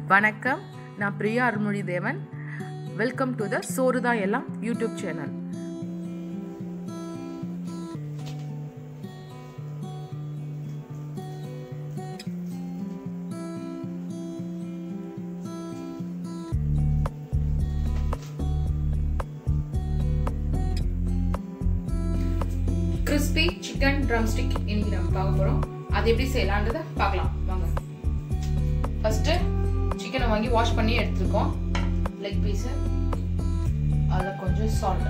வணக்கம் நான் பிரியா அருள்மொழி தேவன் வெல்கம் டு த சோறுதா எல்லாம் YouTube channel crispy chicken drumstick இன்னைக்கு நம்ம பார்க்க போகிறோம் அது எப்படி செய்யலான்றத பார்க்கலாம் வாங்க ஃபஸ்ட்டு சிக்கனை வாங்கி வாஷ் பண்ணி எடுத்துருக்கோம் லெக் பீஸு அதில் கொஞ்சம் சால்ட்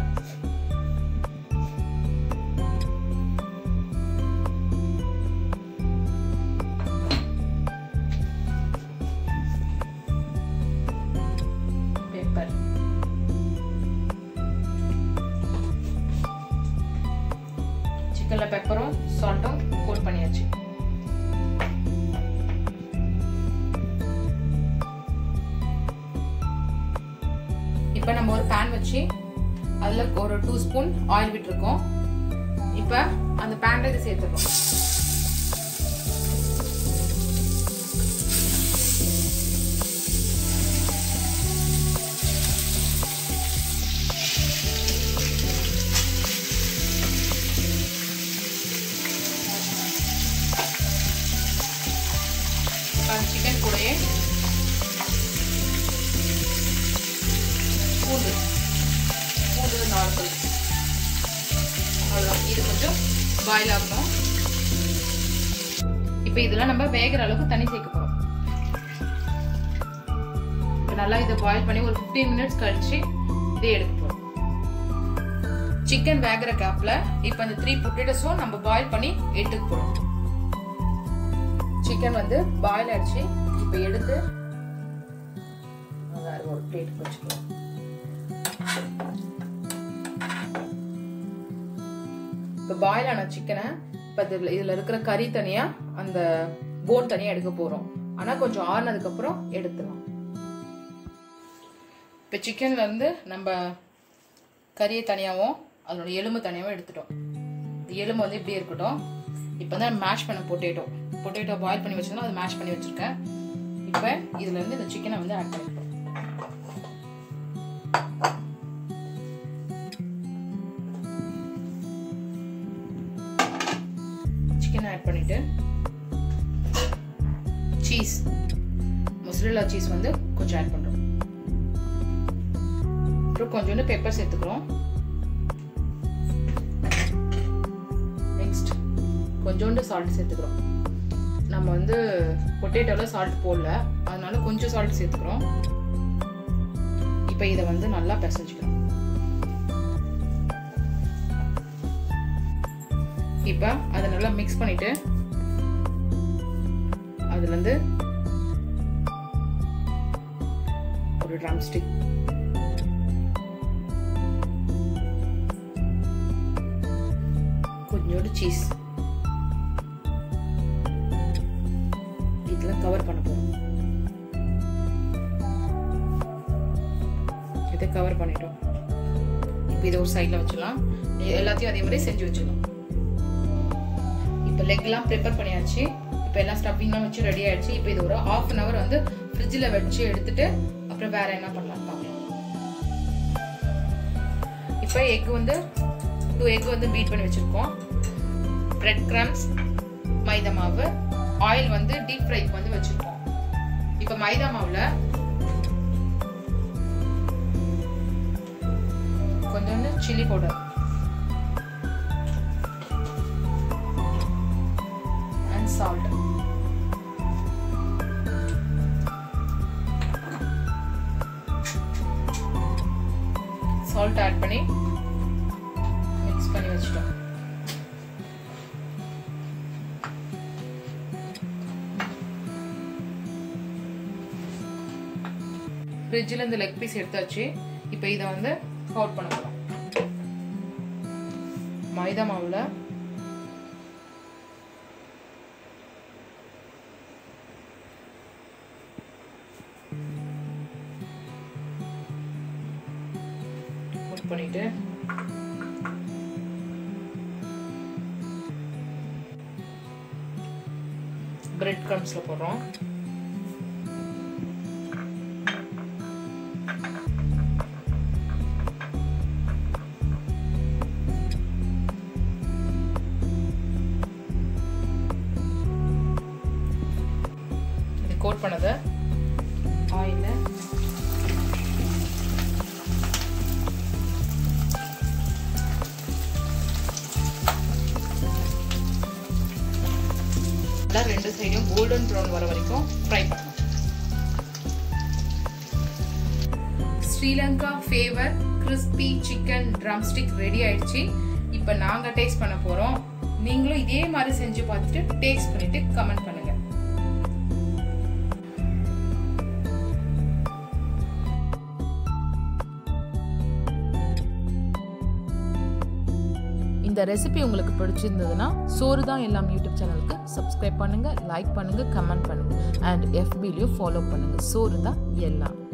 பெப்பர் சிக்கனில் பெப்பரும் சால்ட்டும் கோட் பண்ணியாச்சு இப்போ நம்ம ஒரு பேன் வச்சு அதில் ஒரு டூ ஸ்பூன் ஆயில் விட்டுருக்கோம் இப்போ அந்த பேனில் இது சேர்த்துடுறோம் சிக்கன் கூடயே பூண்டு பூண்டு நார்மல் அவ்வளோதான் இது கொஞ்சம் பாயில் ஆகணும் இப்போ இதில் நம்ம வேகிற அளவுக்கு தண்ணி சேர்க்க போகிறோம் இப்போ நல்லா இதை பாயில் பண்ணி ஒரு ஃபிஃப்டீன் மினிட்ஸ் கழிச்சு இதை எடுக்க போகிறோம் சிக்கன் வேகிற கேப்பில் இப்போ அந்த த்ரீ பொட்டேட்டோஸும் நம்ம பாயில் பண்ணி எடுத்துக்க போகிறோம் சிக்கன் வந்து பாயில் ஆயிடுச்சு இப்போ எடுத்து வேற ஒரு பிளேட் வச்சுக்கலாம் இப்போ பாயில் ஆன சிக்கனை இப்போ இதில் இதில் இருக்கிற கறி தனியாக அந்த போன் தனியாக எடுக்க போகிறோம் ஆனால் கொஞ்சம் ஆறுனதுக்கப்புறம் எடுத்துடலாம் இப்போ சிக்கன்லேருந்து நம்ம கறியை தனியாகவும் அதோட எலும்பு தனியாகவும் எடுத்துட்டோம் இந்த எலும்பு வந்து இப்படி இருக்கட்டும் இப்போ தான் மேஷ் பண்ண பொட்டேட்டோ பொட்டேட்டோ பாயில் பண்ணி வச்சிருந்தோம் அதை மேஷ் பண்ணி வச்சுருக்கேன் இப்போ இதில் இருந்து இந்த சிக்கனை வந்து ஆட் பண்ணிக்கிறோம் சிக்கன் ஆட் பண்ணிட்டு சீஸ் மொசரல்லா சீஸ் வந்து கொஞ்சம் ஆட் பண்ணுறோம் அப்புறம் கொஞ்சோண்டு பெப்பர் சேர்த்துக்கிறோம் நெக்ஸ்ட் கொஞ்சோண்டு சால்ட் சேர்த்துக்கிறோம் நம்ம வந்து பொட்டேட்டோவில் சால்ட் போடல அதனால கொஞ்சம் சால்ட் சேர்த்துக்கிறோம் இப்போ இதை வந்து நல்லா பிசைஞ்சுக்கிறோம் இப்போ அதை நல்லா மிக்ஸ் பண்ணிட்டு அதுலேருந்து ஒரு ட்ரம் ஸ்டிக் கொஞ்சோண்டு சீஸ் இதில் கவர் பண்ண போகிறோம் இதை கவர் பண்ணிட்டோம் இப்போ இதை ஒரு சைடில் வச்சிடலாம் எல்லாத்தையும் அதே மாதிரி செஞ்சு வச்சிடலாம் இப்போ லெக்லாம் ப்ரிப்பேர் பண்ணியாச்சு இப்போ எல்லாம் ஸ்டஃபிங்லாம் வச்சு ரெடி ஆயிடுச்சு இப்போ இது ஒரு ஆஃப் அன் ஹவர் வந்து ஃப்ரிட்ஜில் வச்சு எடுத்துட்டு அப்புறம் வேற என்ன பண்ணலாம் பார்க்கலாம் இப்போ எக் வந்து டூ எக் வந்து பீட் பண்ணி வச்சுருக்கோம் பிரெட் கிரம்ஸ் மைதா மாவு ஆயில் வந்து டீப் ஃப்ரைக்கு வந்து வச்சுருக்கோம் இப்போ மைதா மாவில் கொஞ்சோண்டு chilli powder and salt salt add பண்ணி மிக்ஸ் பண்ணி வச்சுட்டோம் ஃப்ரிட்ஜில் இந்த லெக் பீஸ் எடுத்தாச்சு இப்போ இதை வந்து கவுட் பண்ண போகிறோம் மைதா மாவில் பண்ணிட்டு பிரெட் க்ரம்ஸில் போடுறோம் ஸ்டோர் பண்ணதை ஆயில ரெண்டு சைடும் கோல்டன் ப்ரௌன் வர வரைக்கும் ஃப்ரை பண்ணணும் Sri Lanka flavour crispy chicken drumstick ready ஆயிடுச்சு இப்போ நாங்கள் டேஸ்ட் பண்ண போகிறோம் நீங்களும் இதே மாதிரி செஞ்சு பார்த்துட்டு டேஸ்ட் பண்ணிட்டு கமெண்ட் பண்ணுங்க இந்த ரெசிபி உங்களுக்கு பிடிச்சிருந்ததுன்னா சோறு தான் எல்லாம் யூடியூப் சேனலுக்கு சப்ஸ்கிரைப் பண்ணுங்க லைக் பண்ணுங்க கமெண்ட் பண்ணுங்க அண்ட் எஃபிலையும் ஃபாலோ பண்ணுங்க சோறு தான் எல்லாம்